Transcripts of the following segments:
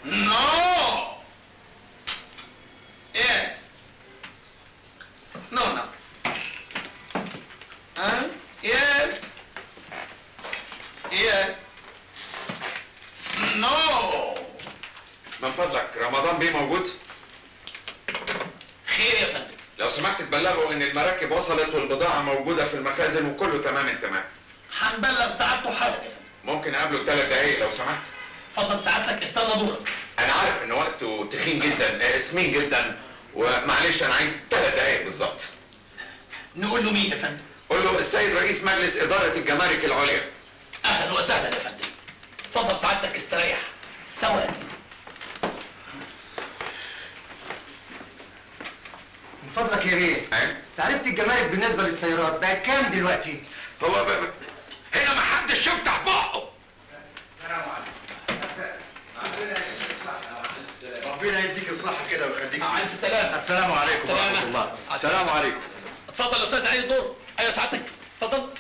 No. Yes. No, no. Huh? Yes. Yes. No. من فضلك رمضان بيه موجود خير يا فندم لو سمحت تبلغوا ان المراكب وصلت والبضاعه موجوده في المخازن وكله تمام التمام هنبلغ سعادته حالا يا فندم ممكن اقابله ثلاث دقايق لو سمحت اتفضل سعادتك استنى دورك انا عارف ان وقته تخين جدا آه، سمين جدا ومعلش انا عايز ثلاث دقايق بالظبط نقول له مين يا فندم قول له السيد رئيس مجلس اداره الجمارك العليا اهلا وسهلا يا فندم اتفضل سعادتك استريح ثواني من فضلك يا بيه أه؟ تعرفت الجمارك بالنسبه للسيارات بقت كام دلوقتي؟ هو ب... ب- هنا ما حدش يفتح بقه ربنا يديك الصحة كده ويخليك مع الف سلامه السلام عليكم سلامة. ورحمة الله السلام عليكم اتفضل يا استاذ علي الدور ايوه سعادتك اتفضل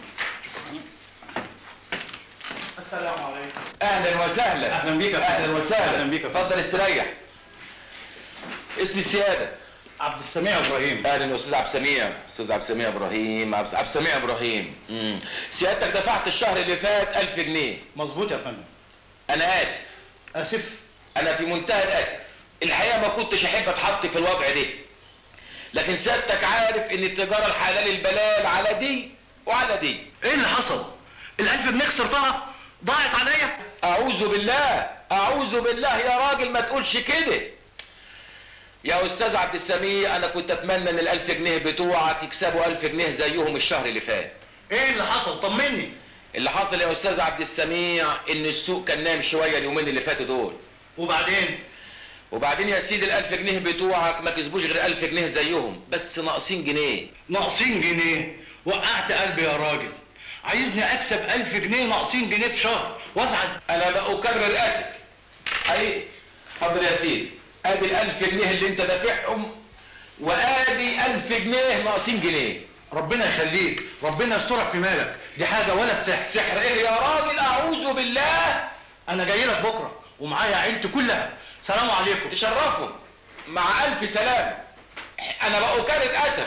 السلام عليكم اهلا وسهلا أهلا بيك يا اهلا وسهلا أهلا بيك يا اتفضل استريح اسمي السياده عبد السميع ابراهيم اهلا استاذ عبد السميع استاذ عبد السميع ابراهيم عبد عبد السميع ابراهيم مم. سيادتك دفعت الشهر اللي فات 1000 جنيه مظبوط يا فندم انا اسف اسف انا في منتهى الاسف الحقيقه ما كنتش احب اتحط في الوضع ده لكن سيادتك عارف ان التجاره الحلال البلال على دي وعلى دي ايه اللي حصل؟ الألف جنيه خسرتها؟ ضاعت عليا؟ اعوذ بالله اعوذ بالله يا راجل ما تقولش كده يا استاذ عبد السميع انا كنت اتمنى ان الالف جنيه بتوعك يكسبوا الف جنيه زيهم الشهر اللي فات ايه اللي حصل؟ طمني اللي حصل يا استاذ عبد السميع ان السوق كان نايم شويه اليومين اللي فاتوا دول وبعدين؟ وبعدين يا سيدي الالف جنيه بتوعك ما كسبوش غير الف جنيه زيهم بس ناقصين جنيه ناقصين جنيه وقعت قلبي يا راجل عايزني اكسب ألف جنيه ناقصين جنيه في شهر وازعل انا بأكرر اسف حقيقي حاضر يا سيدي ادي الالف جنيه اللي انت دافعهم وادي الف جنيه ناقصين جنيه ربنا يخليك ربنا يسترك في مالك دي حاجة ولا السحر سحر ايه يا راجل اعوذ بالله انا جاي لك بكرة ومعايا عيلتي كلها سلام عليكم تشرفهم مع الف سلامه انا بأكرر اسفي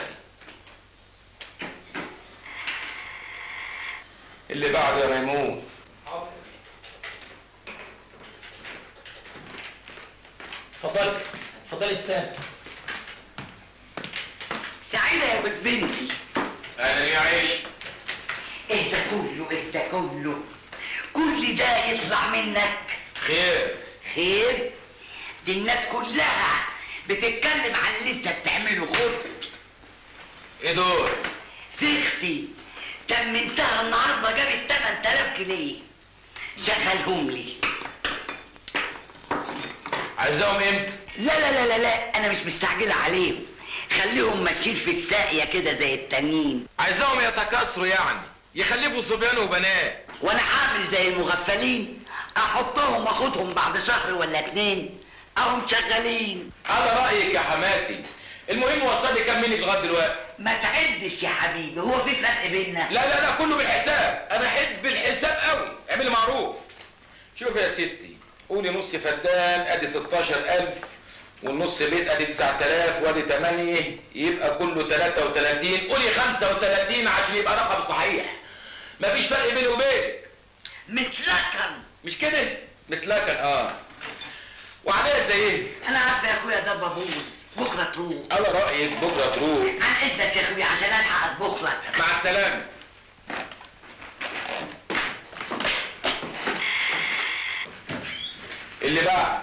اللي بعده يا ريمون اتفضل اتفضل استنى سعيدة يا جوز بنتي اهلا يا عيش ايه ده كله ايه ده كله كل ده يطلع منك خير خير دي الناس كلها بتتكلم عن اللي انت بتعمله خد ايه دول سيختي تمنتها النهارده جابت 8000 جنيه شغلهم لي عايزاهم امتى لا لا لا لا لا انا مش مستعجله عليهم خليهم ماشيين في الساقيه كده زي التانيين عايزاهم يتكاثروا يعني يخلفوا صبيان وبنات وانا عامل زي المغفلين احطهم واخدهم بعد شهر ولا اتنين اهم شغالين على رايك يا حماتي المهم وصل لي كام منك لغايه دلوقتي ما تعدش يا حبيبي هو في فرق بيننا لا لا لا كله بالحساب انا احب الحساب قوي اعملي معروف شوف يا ستي قولي نص فدان ادي 16000 والنص بيت ادي 9000 وادي 8 يبقى كله 33 قولي 35 عشان يبقى رقم صحيح مفيش فرق بيني وبينك متلكن مش كده متلكن اه وعليها زي ايه انا عارفه يا اخويا ده ببوظ بكره تروح على رايك بكره تروح عن اذنك يا اخويا عشان الحق اطبخ لك مع السلامه اللي بعد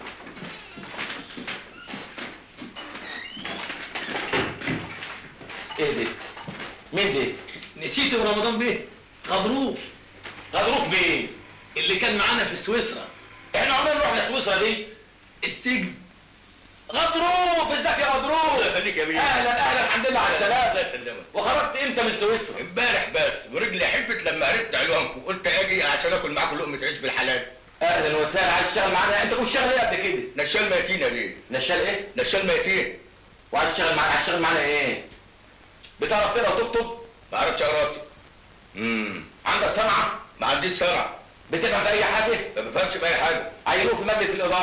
ايه دي مين دي نسيت رمضان بيه غضروف غضروف بيه اللي كان معانا في سويسرا احنا عمرنا نروح لسويسرا دي السجن غضروف ازيك يا غضروف الله يخليك يا بيه. اهلا اهلا الحمد لله على الله السلامه يسلمك وخرجت امتى من سويسرا امبارح بس ورجلي حفت لما عرفت عنوانكم قلت اجي عشان اكل معاكم لقمه عيش بالحلال اهلا وسهلا عايز تشتغل معانا انت كنت شغال ايه قبل كده نشال ميتين يا بيه نشال ايه نشال ميتين وعايز تشتغل معانا عايز تشتغل معانا ايه بتعرف تقرا وتكتب ما اعرفش اقرا امم عندك صنعه ما عنديش سمع بتفهم في اي حاجه ما بفهمش في اي حاجه عينوه في مجلس الاداره